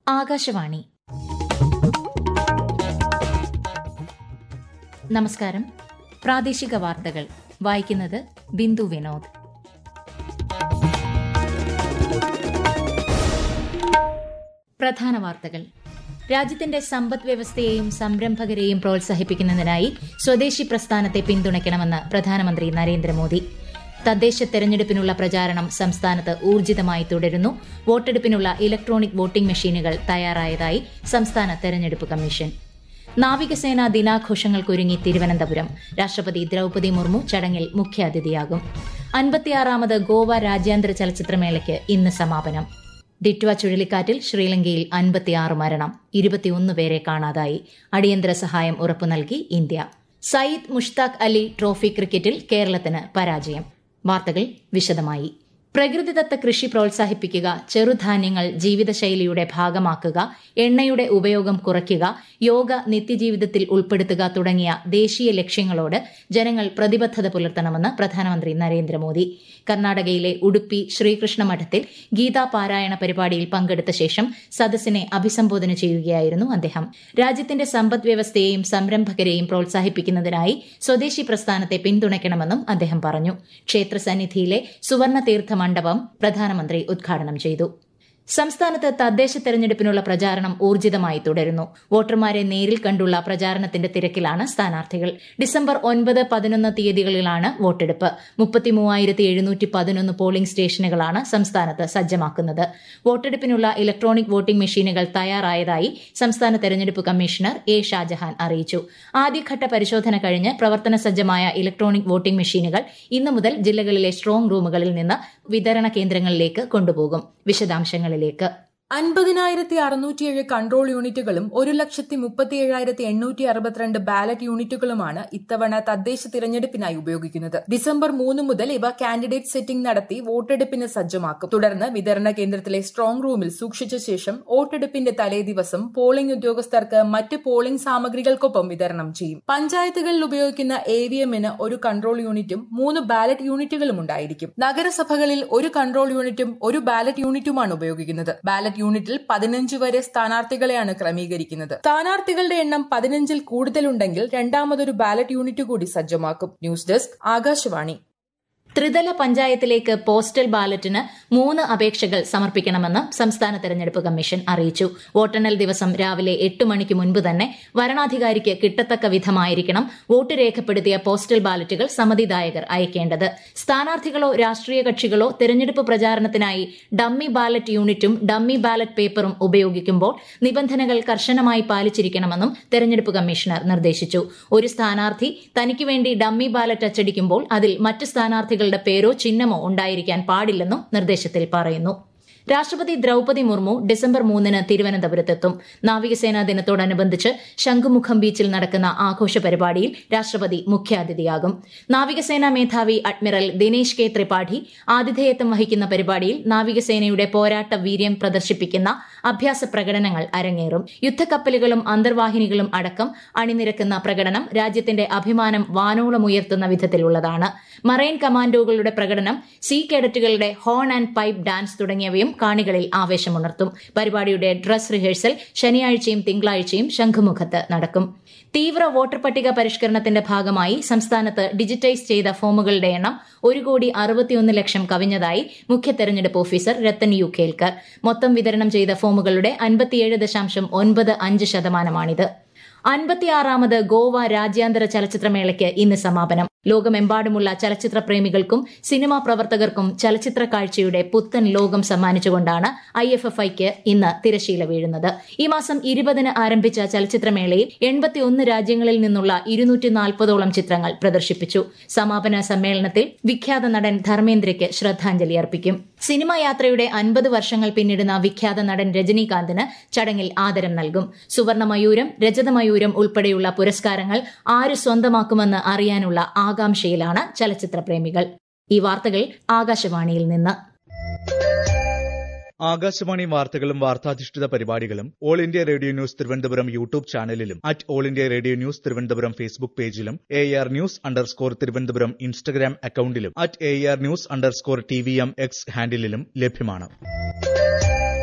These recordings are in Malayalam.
ആകാശവാണി നമസ്കാരം പ്രാദേശിക വാർത്തകൾ വായിക്കുന്നത് ബിന്ദു വിനോദ് പ്രധാന വാർത്തകൾ രാജ്യത്തിന്റെ സമ്പദ് വ്യവസ്ഥയെയും സംരംഭകരെയും പ്രോത്സാഹിപ്പിക്കുന്നതിനായി സ്വദേശി പ്രസ്ഥാനത്തെ പിന്തുണയ്ക്കണമെന്ന് പ്രധാനമന്ത്രി നരേന്ദ്രമോദി തദ്ദേശ തെരഞ്ഞെടുപ്പിനുള്ള പ്രചാരണം സംസ്ഥാനത്ത് ഊർജിതമായി തുടരുന്നു വോട്ടെടുപ്പിനുള്ള ഇലക്ട്രോണിക് വോട്ടിംഗ് മെഷീനുകൾ തയ്യാറായതായി സംസ്ഥാന തെരഞ്ഞെടുപ്പ് കമ്മീഷൻ നാവികസേനാ ദിനാഘോഷങ്ങൾക്കൊരുങ്ങി തിരുവനന്തപുരം രാഷ്ട്രപതി ദ്രൌപദി മുർമു ചടങ്ങിൽ മുഖ്യാതിഥിയാകും അൻപത്തിയാറാമത് ഗോവ രാജ്യാന്തര ചലച്ചിത്രമേളയ്ക്ക് ഇന്ന് സമാപനം ഡിറ്റ്വ ചുഴലിക്കാറ്റിൽ ശ്രീലങ്കയിൽ അൻപത്തിയാറ് മരണം ഇരുപത്തിയൊന്ന് പേരെ കാണാതായി അടിയന്തര സഹായം ഉറപ്പു നൽകി ഇന്ത്യ സയ്യിദ് മുഷ്താഖ് അലി ട്രോഫി ക്രിക്കറ്റിൽ കേരളത്തിന് പരാജയം വാർത്തകൾ വിശദമായി പ്രകൃതിദത്ത കൃഷി പ്രോത്സാഹിപ്പിക്കുക ചെറുധാന്യങ്ങൾ ജീവിതശൈലിയുടെ ഭാഗമാക്കുക എണ്ണയുടെ ഉപയോഗം കുറയ്ക്കുക യോഗ നിത്യജീവിതത്തിൽ ഉൾപ്പെടുത്തുക തുടങ്ങിയ ദേശീയ ലക്ഷ്യങ്ങളോട് ജനങ്ങൾ പ്രതിബദ്ധത പുലർത്തണമെന്ന് പ്രധാനമന്ത്രി നരേന്ദ്രമോദി കർണാടകയിലെ ഉടുപ്പി ശ്രീകൃഷ്ണ മഠത്തിൽ ഗീതാ പാരായണ പരിപാടിയിൽ പങ്കെടുത്ത ശേഷം സദസ്സിനെ അഭിസംബോധന ചെയ്യുകയായിരുന്നു അദ്ദേഹം രാജ്യത്തിന്റെ സമ്പദ് വ്യവസ്ഥയെയും സംരംഭകരെയും പ്രോത്സാഹിപ്പിക്കുന്നതിനായി സ്വദേശി പ്രസ്ഥാനത്തെ പിന്തുണയ്ക്കണമെന്നും അദ്ദേഹം പറഞ്ഞു ക്ഷേത്രസന്നിധിയിലെ സുവർണ തീർത്ഥ മണ്ഡപം പ്രധാനമന്ത്രി ഉദ്ഘാടനം ചെയ്തു സംസ്ഥാനത്ത് തദ്ദേശ തെരഞ്ഞെടുപ്പിനുള്ള പ്രചാരണം ഊർജിതമായി തുടരുന്നു വോട്ടർമാരെ നേരിൽ കണ്ടുള്ള പ്രചാരണത്തിന്റെ തിരക്കിലാണ് സ്ഥാനാർത്ഥികൾ ഡിസംബർ ഒൻപത് പതിനൊന്ന് തീയതികളിലാണ് വോട്ടെടുപ്പ് മുപ്പത്തിമൂവായിരത്തി എഴുന്നൂറ്റി പതിനൊന്ന് പോളിംഗ് സ്റ്റേഷനുകളാണ് സംസ്ഥാനത്ത് സജ്ജമാക്കുന്നത് വോട്ടെടുപ്പിനുള്ള ഇലക്ട്രോണിക് വോട്ടിംഗ് മെഷീനുകൾ തയ്യാറായതായി സംസ്ഥാന തെരഞ്ഞെടുപ്പ് കമ്മീഷണർ എ ഷാജഹാൻ അറിയിച്ചു ആദ്യഘട്ട പരിശോധന കഴിഞ്ഞ് പ്രവർത്തന സജ്ജമായ ഇലക്ട്രോണിക് വോട്ടിംഗ് മെഷീനുകൾ ഇന്നു മുതൽ ജില്ലകളിലെ സ്ട്രോങ് റൂമുകളിൽ നിന്ന് വിതരണ കേന്ദ്രങ്ങളിലേക്ക് കൊണ്ടുപോകും വിശദാംശങ്ങളിലേക്ക് അൻപതിനായിരത്തി അറുന്നൂറ്റിയേഴ് കൺട്രോൾ യൂണിറ്റുകളും ഒരു ലക്ഷത്തി മുപ്പത്തിയേഴായിരത്തി എണ്ണൂറ്റി അറുപത്തിരണ്ട് ബാലറ്റ് യൂണിറ്റുകളുമാണ് ഇത്തവണ തദ്ദേശ തിരഞ്ഞെടുപ്പിനായി ഉപയോഗിക്കുന്നത് ഡിസംബർ മൂന്ന് മുതൽ ഇവ കാൻഡിഡേറ്റ് സെറ്റിംഗ് നടത്തി വോട്ടെടുപ്പിന് സജ്ജമാക്കും തുടർന്ന് വിതരണ കേന്ദ്രത്തിലെ സ്ട്രോങ് റൂമിൽ സൂക്ഷിച്ച ശേഷം വോട്ടെടുപ്പിന്റെ തലേ ദിവസം പോളിംഗ് ഉദ്യോഗസ്ഥർക്ക് മറ്റ് പോളിംഗ് സാമഗ്രികൾക്കൊപ്പം വിതരണം ചെയ്യും പഞ്ചായത്തുകളിൽ ഉപയോഗിക്കുന്ന എ വി എമ്മിന് ഒരു കൺട്രോൾ യൂണിറ്റും മൂന്ന് ബാലറ്റ് യൂണിറ്റുകളും ഉണ്ടായിരിക്കും നഗരസഭകളിൽ ഒരു കൺട്രോൾ യൂണിറ്റും ഒരു ബാലറ്റ് യൂണിറ്റുമാണ് ഉപയോഗിക്കുന്നത് ബാലറ്റ് യൂണിറ്റിൽ പതിനഞ്ച് വരെ സ്ഥാനാർത്ഥികളെയാണ് ക്രമീകരിക്കുന്നത് സ്ഥാനാർത്ഥികളുടെ എണ്ണം പതിനഞ്ചിൽ കൂടുതലുണ്ടെങ്കിൽ രണ്ടാമതൊരു ബാലറ്റ് യൂണിറ്റ് കൂടി സജ്ജമാക്കും ന്യൂസ് ഡെസ്ക് ആകാശവാണി ത്രിതല പഞ്ചായത്തിലേക്ക് പോസ്റ്റൽ ബാലറ്റിന് മൂന്ന് അപേക്ഷകൾ സമർപ്പിക്കണമെന്ന് സംസ്ഥാന തെരഞ്ഞെടുപ്പ് കമ്മീഷൻ അറിയിച്ചു വോട്ടെണ്ണൽ ദിവസം രാവിലെ എട്ട് മണിക്ക് മുൻപ് തന്നെ വരണാധികാരിക്ക് കിട്ടത്തക്ക വിധമായിരിക്കണം വോട്ട് രേഖപ്പെടുത്തിയ പോസ്റ്റൽ ബാലറ്റുകൾ സമ്മതിദായകർ അയക്കേണ്ടത് സ്ഥാനാർത്ഥികളോ രാഷ്ട്രീയ കക്ഷികളോ തെരഞ്ഞെടുപ്പ് പ്രചാരണത്തിനായി ഡമ്മി ബാലറ്റ് യൂണിറ്റും ഡമ്മി ബാലറ്റ് പേപ്പറും ഉപയോഗിക്കുമ്പോൾ നിബന്ധനകൾ കർശനമായി പാലിച്ചിരിക്കണമെന്നും തെരഞ്ഞെടുപ്പ് കമ്മീഷണർ നിർദ്ദേശിച്ചു ഒരു സ്ഥാനാർത്ഥി തനിക്ക് വേണ്ടി ഡമ്മി ബാലറ്റ് അച്ചടിക്കുമ്പോൾ അതിൽ മറ്റ് സ്ഥാനാർത്ഥികൾ സ്ഥാനാർത്ഥികളുടെ പേരോ ചിഹ്നമോ ഉണ്ടായിരിക്കാൻ പാടില്ലെന്നും നിർദ്ദേശത്തിൽ പറയുന്നു രാഷ്ട്രപതി ദ്രൌപദി മുർമു ഡിസംബർ മൂന്നിന് തിരുവനന്തപുരത്തെത്തും നാവികസേനാ ദിനത്തോടനുബന്ധിച്ച് ശംഖുമുഖം ബീച്ചിൽ നടക്കുന്ന ആഘോഷ പരിപാടിയിൽ രാഷ്ട്രപതി മുഖ്യാതിഥിയാകും നാവികസേനാ മേധാവി അഡ്മിറൽ ദിനേശ് കെ ത്രിപാഠി ആതിഥേയത്വം വഹിക്കുന്ന പരിപാടിയിൽ നാവികസേനയുടെ പോരാട്ട വീര്യം പ്രദർശിപ്പിക്കുന്ന അഭ്യാസ പ്രകടനങ്ങൾ അരങ്ങേറും യുദ്ധക്കപ്പലുകളും അന്തർവാഹിനികളും അടക്കം അണിനിരക്കുന്ന പ്രകടനം രാജ്യത്തിന്റെ അഭിമാനം വാനോളമുയർത്തുന്ന വിധത്തിലുള്ളതാണ് മറൈൻ കമാൻഡോകളുടെ പ്രകടനം സീ കേഡറ്റുകളുടെ ഹോൺ ആൻഡ് പൈപ്പ് ഡാൻസ് തുടങ്ങിയവയും കാണികളിൽ ആവേശമുണർത്തും പരിപാടിയുടെ ഡ്രസ് റിഹേഴ്സൽ ശനിയാഴ്ചയും തിങ്കളാഴ്ചയും ശംഖുമുഖത്ത് നടക്കും തീവ്ര വോട്ടർ പട്ടിക പരിഷ്കരണത്തിന്റെ ഭാഗമായി സംസ്ഥാനത്ത് ഡിജിറ്റൈസ് ചെയ്ത ഫോമുകളുടെ എണ്ണം ഒരു കോടി അറുപത്തിയൊന്ന് ലക്ഷം കവിഞ്ഞതായി മുഖ്യ തെരഞ്ഞെടുപ്പ് ഓഫീസർ രത്തൻ യു കേൽക്കർ മൊത്തം വിതരണം ചെയ്ത ഫോമുകളുടെ അൻപത്തിയേഴ് ദശാംശം ഒൻപത് അഞ്ച് ശതമാനമാണിത് അൻപത്തിയാറാമത് ഗോവ രാജ്യാന്തര ചലച്ചിത്രമേളയ്ക്ക് ഇന്ന് സമാപനം ലോകമെമ്പാടുമുള്ള ചലച്ചിത്ര പ്രേമികൾക്കും സിനിമാ പ്രവർത്തകർക്കും ചലച്ചിത്ര കാഴ്ചയുടെ പുത്തൻ ലോകം സമ്മാനിച്ചുകൊണ്ടാണ് ഐ എഫ് എഫ് ഐക്ക് ഇന്ന് തിരശീല വീഴുന്നത് ഈ മാസം ഇരുപതിന് ആരംഭിച്ച ചലച്ചിത്രമേളയിൽ എൺപത്തിയൊന്ന് രാജ്യങ്ങളിൽ നിന്നുള്ള ഇരുന്നൂറ്റി നാൽപ്പതോളം ചിത്രങ്ങൾ പ്രദർശിപ്പിച്ചു സമാപന സമ്മേളനത്തിൽ വിഖ്യാത നടൻ ധർമ്മേന്ദ്രയ്ക്ക് ശ്രദ്ധാഞ്ജലി അർപ്പിക്കും സിനിമാ യാത്രയുടെ അൻപത് വർഷങ്ങൾ പിന്നിടുന്ന വിഖ്യാത നടൻ രജനീകാന്തിന് ചടങ്ങിൽ ആദരം നൽകും സുവർണമയൂരം രജതമയൂരം ഉൾപ്പെടെയുള്ള പുരസ്കാരങ്ങൾ ആര് സ്വന്തമാക്കുമെന്ന് അറിയാനുള്ള ആകാംക്ഷയിലാണ് ചലച്ചിത്ര പ്രേമികൾ ഈ വാർത്തകൾ ആകാശവാണിയിൽ നിന്ന് ആകാശവാണി വാർത്തകളും വാർത്താധിഷ്ഠിത പരിപാടികളും all India radio news Thiruvananthapuram YouTube ചാനലിലും at all India radio news Thiruvananthapuram Facebook പേജിലും A R news underscore Thiruvananthapuram Instagram അക്കൌണ്ടിലും at A R news underscore T V M X ഹാൻഡിലും ലഭ്യമാണ്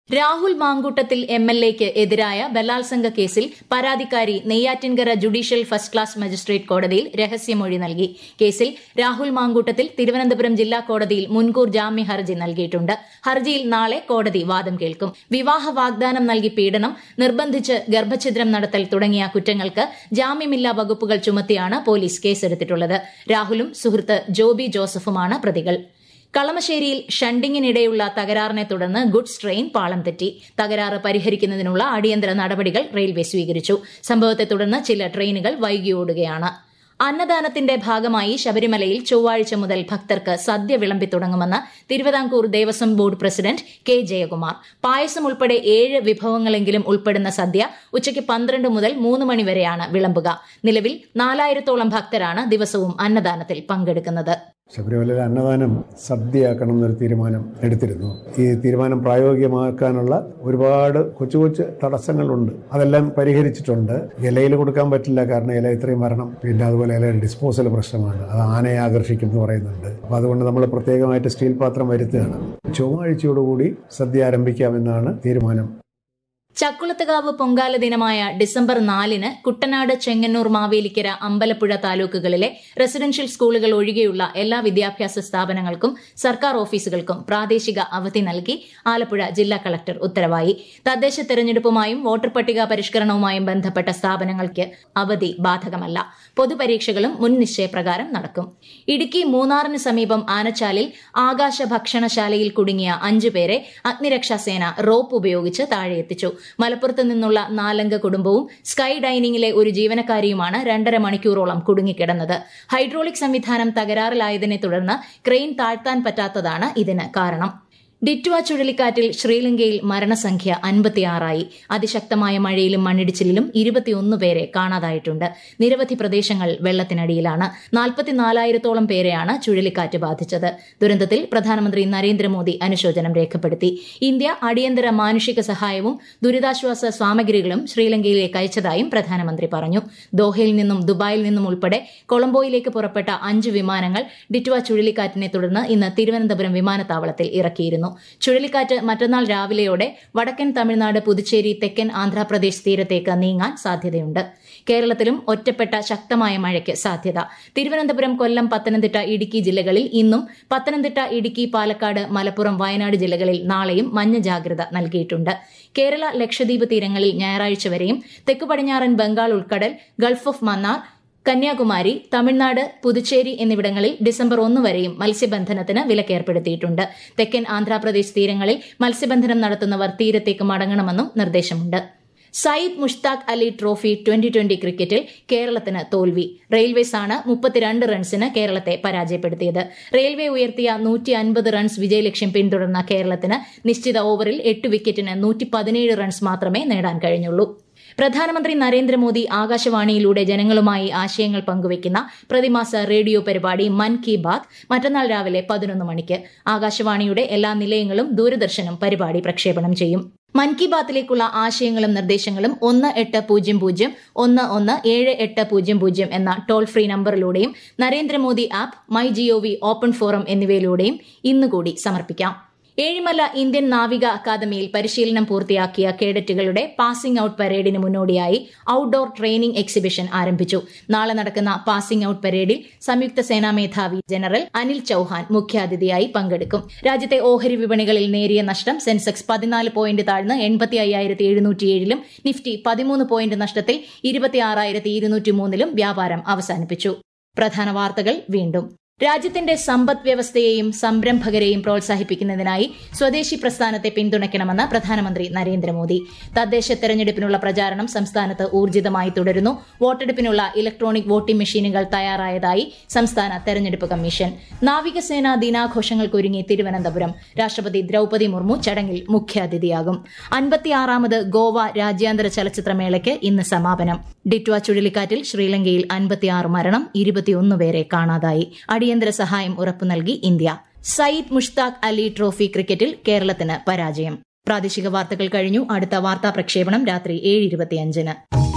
രാഹുൽ മാങ്കൂട്ടത്തിൽ എം എൽ എക്ക് എതിരായ ബലാത്സംഗ കേസിൽ പരാതിക്കാരി Neyyattinkara judicial first class magistrate കോടതിയിൽ രഹസ്യമൊഴി നൽകി കേസിൽ രാഹുൽ മാങ്കൂട്ടത്തിൽ തിരുവനന്തപുരം ജില്ലാ കോടതിയിൽ മുൻകൂർ ജാമ്യ ഹർജി നൽകിയിട്ടുണ്ട് ഹർജിയിൽ നാളെ കോടതി വാദം കേൾക്കും വിവാഹ വാഗ്ദാനം നൽകി പീഡനം നിർബന്ധിച്ച് ഗർഭഛിദ്രം നടത്തൽ തുടങ്ങിയ കുറ്റങ്ങൾക്ക് ജാമ്യമില്ലാ വകുപ്പുകൾ ചുമത്തിയാണ് പോലീസ് കേസെടുത്തിട്ടുള്ളത് രാഹുലും സുഹൃത്ത് ജോബി ജോസഫുമാണ് പ്രതികൾ കളമശ്ശേരിയിൽ ഷണ്ടിങ്ങിനിടെയുള്ള തകരാറിനെ തുടർന്ന് ഗുഡ്സ് ട്രെയിൻ പാളം തെറ്റി തകരാറ് പരിഹരിക്കുന്നതിനുള്ള അടിയന്തര നടപടികൾ റെയിൽവേ സ്വീകരിച്ചു സംഭവത്തെ തുടർന്ന് ചില ട്രെയിനുകൾ വൈകി ഓടുകയാണ് അന്നദാനത്തിന്റെ ഭാഗമായി ശബരിമലയിൽ ചൊവ്വാഴ്ച മുതൽ ഭക്തർക്ക് സദ്യ വിളമ്പി തുടങ്ങുമെന്ന് Thiruvithamkoor Devaswom board president K Jayakumar പായസം ഉൾപ്പെടെ ഏഴ് വിഭവങ്ങളെങ്കിലും ഉൾപ്പെടുന്ന സദ്യ ഉച്ചയ്ക്ക് പന്ത്രണ്ട് മുതൽ മൂന്ന് മണിവരെയാണ് വിളമ്പുക നിലവിൽ നാലായിരത്തോളം ഭക്തരാണ് ദിവസവും അന്നദാനത്തിൽ പങ്കെടുക്കുന്നത് ശബരിമലയിലെ അന്നദാനം സദ്യയാക്കണം എന്നൊരു തീരുമാനം എടുത്തിരുന്നു ഈ തീരുമാനം പ്രായോഗികമാക്കാനുള്ള ഒരുപാട് കൊച്ചു കൊച്ചു തടസ്സങ്ങളുണ്ട് അതെല്ലാം പരിഹരിച്ചിട്ടുണ്ട് ഇലയിൽ കൊടുക്കാൻ പറ്റില്ല കാരണം ഇല ഇത്രയും വരണം പിന്നെ അതുപോലെ ഇല ഡിസ്പോസൽ പ്രശ്നമാണ് അത് ആനയെ ആകർഷിക്കും എന്ന് പറയുന്നുണ്ട് അപ്പോൾ അതുകൊണ്ട് നമ്മൾ പ്രത്യേകമായിട്ട് സ്റ്റീൽ പാത്രം വരുത്തുകയാണ് ചൊവ്വാഴ്ചയോടുകൂടി സദ്യ ആരംഭിക്കാമെന്നാണ് തീരുമാനം ചക്കുളത്തുകാവ് പൊങ്കാല ദിനമായ ഡിസംബർ നാലിന് കുട്ടനാട് ചെങ്ങന്നൂർ മാവേലിക്കര അമ്പലപ്പുഴ താലൂക്കുകളിലെ റെസിഡൻഷ്യൽ സ്കൂളുകൾ ഒഴികെയുള്ള എല്ലാ വിദ്യാഭ്യാസ സ്ഥാപനങ്ങൾക്കും സർക്കാർ ഓഫീസുകൾക്കും പ്രാദേശിക അവധി നൽകി ആലപ്പുഴ ജില്ലാ കളക്ടർ ഉത്തരവായി തദ്ദേശ തെരഞ്ഞെടുപ്പുമായും വോട്ടർ പട്ടിക പരിഷ്കരണവുമായും ബന്ധപ്പെട്ട സ്ഥാപനങ്ങൾക്ക് അവധി ബാധകമല്ല പൊതുപരീക്ഷകളും മുൻ നിശ്ചയപ്രകാരം നടക്കും ഇടുക്കി മൂന്നാറിന് സമീപം ആനച്ചാലിൽ ആകാശ ഭക്ഷണശാലയിൽ കുടുങ്ങിയ അഞ്ചുപേരെ അഗ്നിരക്ഷാസേന റോപ്പ് ഉപയോഗിച്ച് താഴെയെത്തിച്ചു മലപ്പുറത്ത് നിന്നുള്ള നാലംഗ കുടുംബവും സ്കൈ ഡൈനിങ്ങിലെ ഒരു ജീവനക്കാരിയുമാണ് രണ്ടര മണിക്കൂറോളം കുടുങ്ങിക്കിടന്നത് ഹൈഡ്രോളിക് സംവിധാനം തകരാറിലായതിനെ തുടർന്ന് ക്രെയിൻ താഴ്ത്താൻ പറ്റാത്തതാണ് ഇതിന് കാരണം ഡിറ്റുവ ചുഴലിക്കാറ്റിൽ ശ്രീലങ്കയിൽ മരണസംഖ്യ അൻപത്തിയാറായി അതിശക്തമായ മഴയിലും മണ്ണിടിച്ചിലിലും ഇരുപത്തിയൊന്ന് പേരെ കാണാതായിട്ടുണ്ട് നിരവധി പ്രദേശങ്ങൾ വെള്ളത്തിനടിയിലാണ് നാൽപ്പത്തിനാലായിരത്തോളം പേരെയാണ് ചുഴലിക്കാറ്റ് ബാധിച്ചത് ദുരന്തത്തിൽ പ്രധാനമന്ത്രി നരേന്ദ്രമോദി അനുശോചനം രേഖപ്പെടുത്തി ഇന്ത്യ അടിയന്തര മാനുഷിക സഹായവും ദുരിതാശ്വാസ സാമഗ്രികളും ശ്രീലങ്കയിലേക്ക് അയച്ചതായും പ്രധാനമന്ത്രി പറഞ്ഞു ദോഹയിൽ നിന്നും ദുബായിൽ നിന്നും ഉൾപ്പെടെ കൊളംബോയിലേക്ക് പുറപ്പെട്ട അഞ്ച് വിമാനങ്ങൾ ഡിറ്റുവ ചുഴലിക്കാറ്റിനെ തുടർന്ന് ഇന്ന് തിരുവനന്തപുരം വിമാനത്താവളത്തിൽ ഇറക്കിയിരുന്നു ചുഴലിക്കാറ്റ് മറ്റന്നാൾ രാവിലെയോടെ വടക്കൻ തമിഴ്നാട് പുതുച്ചേരി തെക്കൻ ആന്ധ്രാപ്രദേശ് തീരത്തേക്ക് നീങ്ങാൻ സാധ്യതയുണ്ട് കേരളത്തിലും ഒറ്റപ്പെട്ട ശക്തമായ മഴയ്ക്ക് സാധ്യത തിരുവനന്തപുരം കൊല്ലം പത്തനംതിട്ട ഇടുക്കി ജില്ലകളിൽ ഇന്നും പത്തനംതിട്ട ഇടുക്കി പാലക്കാട് മലപ്പുറം വയനാട് ജില്ലകളിൽ നാളെയും മഞ്ഞ ജാഗ്രത നൽകിയിട്ടുണ്ട് കേരള ലക്ഷദ്വീപ് തീരങ്ങളിൽ ഞായറാഴ്ച വരെയും തെക്കു പടിഞ്ഞാറൻ ബംഗാൾ ഉൾക്കടൽ ഗൾഫ് ഓഫ് മന്നാർ കന്യാകുമാരി തമിഴ്നാട് പുതുച്ചേരി എന്നിവിടങ്ങളിൽ ഡിസംബർ ഒന്ന് വരെയും മത്സ്യബന്ധനത്തിന് വിലക്കേർപ്പെടുത്തിയിട്ടുണ്ട് തെക്കൻ ആന്ധ്രാപ്രദേശ് തീരങ്ങളിൽ മത്സ്യബന്ധനം നടത്തുന്നവർ തീരത്തേക്ക് മടങ്ങണമെന്നും നിർദ്ദേശമുണ്ട് Syed Mushtaq Ali trophy twenty twenty ക്രിക്കറ്റിൽ കേരളത്തിന് തോൽവി റെയിൽവേസാണ് മുപ്പത്തിരണ്ട് റൺസിന് കേരളത്തെ പരാജയപ്പെടുത്തിയത് റെയിൽവേ ഉയർത്തിയ നൂറ്റി അൻപത് റൺസ് വിജയലക്ഷ്യം പിന്തുടർന്ന കേരളത്തിന് നിശ്ചിത ഓവറിൽ എട്ട് വിക്കറ്റിന് നൂറ്റി പതിനേഴ് റൺസ് മാത്രമേ നേടാൻ കഴിഞ്ഞുള്ളൂ പ്രധാനമന്ത്രി നരേന്ദ്രമോദി ആകാശവാണിയിലൂടെ ജനങ്ങളുമായി ആശയങ്ങൾ പങ്കുവയ്ക്കുന്ന പ്രതിമാസ റേഡിയോ പരിപാടി മൻ കി ബാത് മറ്റന്നാൾ രാവിലെ പതിനൊന്ന് മണിക്ക് ആകാശവാണിയുടെ എല്ലാ നിലയങ്ങളും ദൂരദർശനും പരിപാടി പ്രക്ഷേപണം ചെയ്യും മൻ കി ബാത്തിലേക്കുള്ള ആശയങ്ങളും നിർദ്ദേശങ്ങളും ഒന്ന് എട്ട് പൂജ്യം പൂജ്യം ഒന്ന് ഒന്ന് ഏഴ് എട്ട് പൂജ്യം പൂജ്യം എന്ന ടോൾ ഫ്രീ നമ്പറിലൂടെയും Narendra Modi app my G O V open forum എന്നിവയിലൂടെയും ഇന്നുകൂടി സമർപ്പിക്കാം ഏഴിമല ഇന്ത്യൻ നാവിക അക്കാദമിയിൽ പരിശീലനം പൂർത്തിയാക്കിയ കേഡറ്റുകളുടെ പാസിംഗ് ഔട്ട് പരേഡിന് മുന്നോടിയായി ഔട്ട്ഡോർ ട്രെയിനിംഗ് എക്സിബിഷൻ ആരംഭിച്ചു നാളെ നടക്കുന്ന പാസിംഗ് ഔട്ട് പരേഡിൽ സംയുക്ത സേനാ മേധാവി ജനറൽ അനിൽ ചൌഹാൻ മുഖ്യാതിഥിയായി പങ്കെടുക്കും രാജ്യത്തെ ഓഹരി വിപണികളിൽ നേരിയ നഷ്ടം സെൻസെക്സ് പതിനാല് പോയിന്റ് താഴ്ന്ന് എൺപത്തി അയ്യായിരത്തി എഴുന്നൂറ്റിയേഴിലും നിഫ്റ്റി പതിമൂന്ന് പോയിന്റ് നഷ്ടത്തിൽ ഇരുപത്തിയാറായിരത്തി ഇരുന്നൂറ്റി മൂന്നിലും വ്യാപാരം അവസാനിപ്പിച്ചു പ്രധാന വാർത്തകൾ വീണ്ടും രാജ്യത്തിന്റെ സമ്പദ് വ്യവസ്ഥയെയും സംരംഭകരെയും പ്രോത്സാഹിപ്പിക്കുന്നതിനായി സ്വദേശി പ്രസ്ഥാനത്തെ പിന്തുണയ്ക്കണമെന്ന് പ്രധാനമന്ത്രി നരേന്ദ്രമോദി തദ്ദേശ തെരഞ്ഞെടുപ്പിനുള്ള പ്രചാരണം സംസ്ഥാനത്ത് ഊർജിതമായി തുടരുന്നു വോട്ടെടുപ്പിനുള്ള ഇലക്ട്രോണിക് വോട്ടിംഗ് മെഷീനുകൾ തയ്യാറായതായി സംസ്ഥാന തെരഞ്ഞെടുപ്പ് കമ്മീഷൻ നാവികസേനാ ദിനാഘോഷങ്ങൾക്കൊരുങ്ങി തിരുവനന്തപുരം രാഷ്ട്രപതി ദ്രൌപതി മുർമു ചടങ്ങിൽ മുഖ്യാതിഥിയാകും അൻപത്തിയാറാമത് ഗോവ രാജ്യാന്തര ചലച്ചിത്രമേളയ്ക്ക് ഇന്ന് സമാപനം ഡിറ്റ്വ ചുഴലിക്കാറ്റിൽ ശ്രീലങ്കയിൽ അൻപത്തിയാറ് മരണം ഇരുപത്തിയൊന്ന് പേരെ കാണാതായി അടിയന്തര സഹായം ഉറപ്പു നൽകി ഇന്ത്യ സയ്യിദ് മുഷ്താഖ് അലി ട്രോഫി ക്രിക്കറ്റിൽ കേരളത്തിന് പരാജയം പ്രാദേശിക വാർത്തകൾ കഴിഞ്ഞു അടുത്ത വാർത്താ പ്രക്ഷേപണം രാത്രി ഏഴ് ഇരുപത്തിയഞ്ചിന്